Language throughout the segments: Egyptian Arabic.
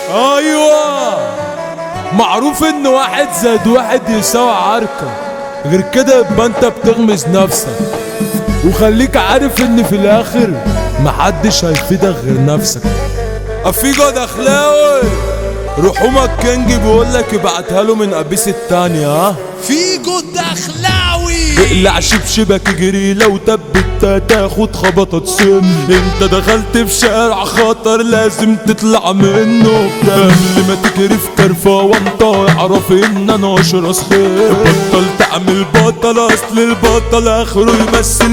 ايوه معروف ان واحد زائد واحد يساوي عركة غير كده يبقى انت بتغمز نفسك وخليك عارف ان في الاخر محدش هيفيدك غير نفسك افيجو دخلاوي رحومك كينج بيقولك ابعتها له من قبيس التانية ها فيجو الدخلاوي اقلع شبشبك اجري لو تبت تاخد خبطة سن انت دخلت في شارع خطر لازم تطلع منه قبل ما تجري في كرفة وانت اعرف ان انا اشرس خير بطل تعمل بطل اصل البطل اخره يمثل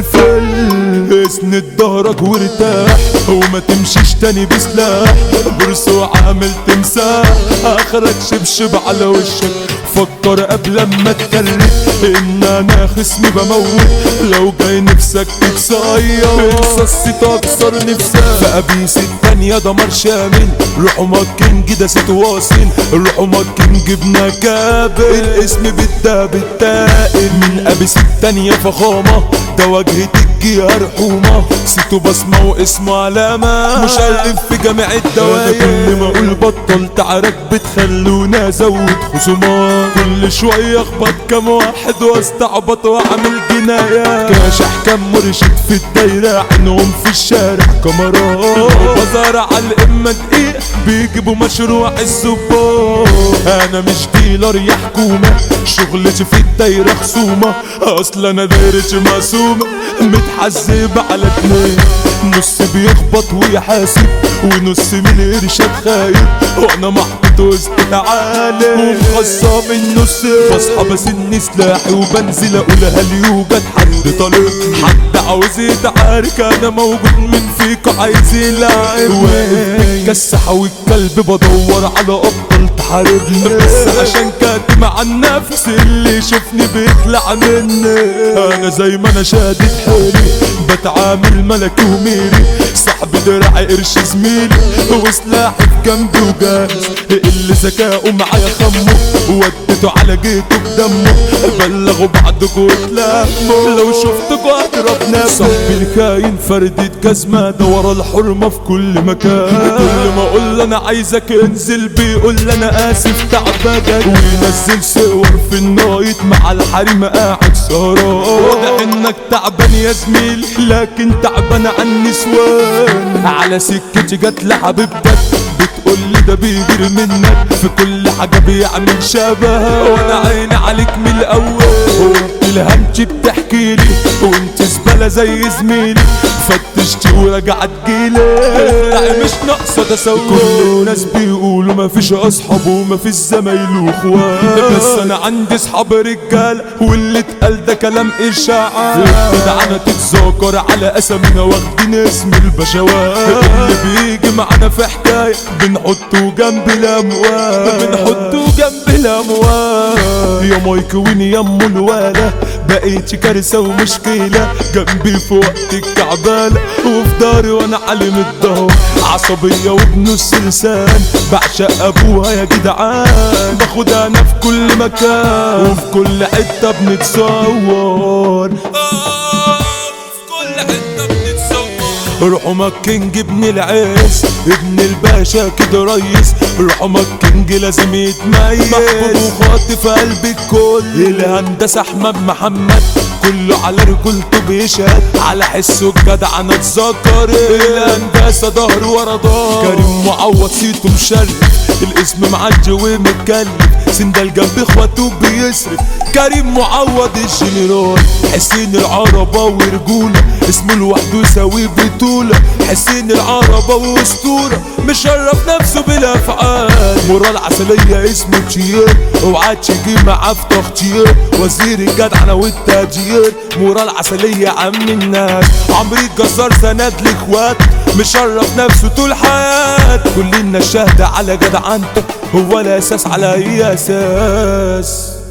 فيلم اسند ظهرك وارتاح وما تمشيش تاني بسلاح برس وعامل تمساح اخرك شبشب على وشك فكر قبل ما تكلم ان انا خصمي بموت لو جاي نفسك تتصير انسى الصيت اكسر نفسك فقبيس التانية دمر شامل رحمك كينج ده ست واصل رحمك كينج ابن كابل الاسم بالداب التائل من قبيس التانية فخامة ده واجهة الجيار حومة سيتو بصمة واسمه علامة مشرف في جامع الدواير كل ما اقول بطل تعارك بتخلونا ازود خصومات كل شوية اخبط كام واحد واستعبط واعمل جناية كاشح كام مرشد في الدايرة عينهم في الشارع كاميرات بزار على الامة دقيق بيجيبوا مشروع الزبون انا مش ديلر يا حكومة شغلتي في الدايرة خصومة اصل انا دايرتي مقسومة متحزب على اتنين نص بيخبط ويحاسب ونص من الارشاد خايب وانا محطوط وسط العالم ومخصم النص بصحى بسن سلاحي وبنزل اقول هل يوجد حد طالب حد عاوز يتعارك انا موجود من فيكو عايز يلعب واقف بتكسح والكلب بدور على ابطال تحاربني بس عشان كاتم عن نفسي اللي يشوفني بيطلع مني انا زي ما انا شادد حيلي بتعامل ملكي وميري صاحب دراعي قرش زميلي وسلاحي في جنبي وجاهز اللي ذكاؤه معايا خمه وديته على جيته بدمه بلغوا بعضكوا وتلموا لو شفتكوا هضرب نفسي صاحبي الكاين فردة جزمة ده ورا الحرمة في كل مكان كل ما اقول له انا عايزك انزل بيقول لي انا اسف تعبانك وينزل صور في النايت مع الحريم قاعد سهران واضح انك تعبان يا زميل لكن تعبان عن النسوان على سكتي جت لحبيبتك بتقول لي ده بيجري منك في كل حاجة بيعمل شبه وانا عيني عليك من الاول وانت الهمت بتحكي لي وانت زبالة زي زميلي فتشتي ورجعت جيلي اخلعي مش ناقصة تسوي كل الناس بيقولوا مفيش اصحاب ومفيش زمايل واخوات بس انا عندي اصحاب رجال واللي اتقال ده كلام اشاعات جدعانة تتذاكر على اسامينا واخدين اسم البشوات اللي بيجي معانا في حكاية بنحطه جنب الاموال بنحطه جنب الاموال يا مايك وين يا ام الوالة بقيت كارثة ومشكلة جنبي في وقت الكعبالة وفي داري وانا علم الظهر عصبية وبنص لسان بعشق ابوها يا جدعان باخدها انا في كل مكان وفي كل حتة بنتصور في كل حتة بنتصور رحمك كينج ابن العز ابن الباشا كده ريس رحمك كينج لازم يتميز محبوب وخاطف قلب الكل الهندسة احمد محمد كله على رجولته بيشهد على حسه الجدع انا اتذكر الهندسة ظهر ورا ظهر كريم معوض صيته مشرف الاسم معدي ومتكلف سندال جنب اخواته بيصرف كريم معوض الجنرال حسين العربة ورجولة اسمه لوحده يساوي بطولة حسين العربة واسطورة مشرف نفسه بالافعال مرال عسلية اسمه تشير اوعى تيجي معاه في تختير وزير الجدعنة والتاجير مرال عسلية عم الناس عمرو الجزار سند لاخوات مشرف نفسه طول حياته كلنا شهد على جدعنته هو الاساس على اي اساس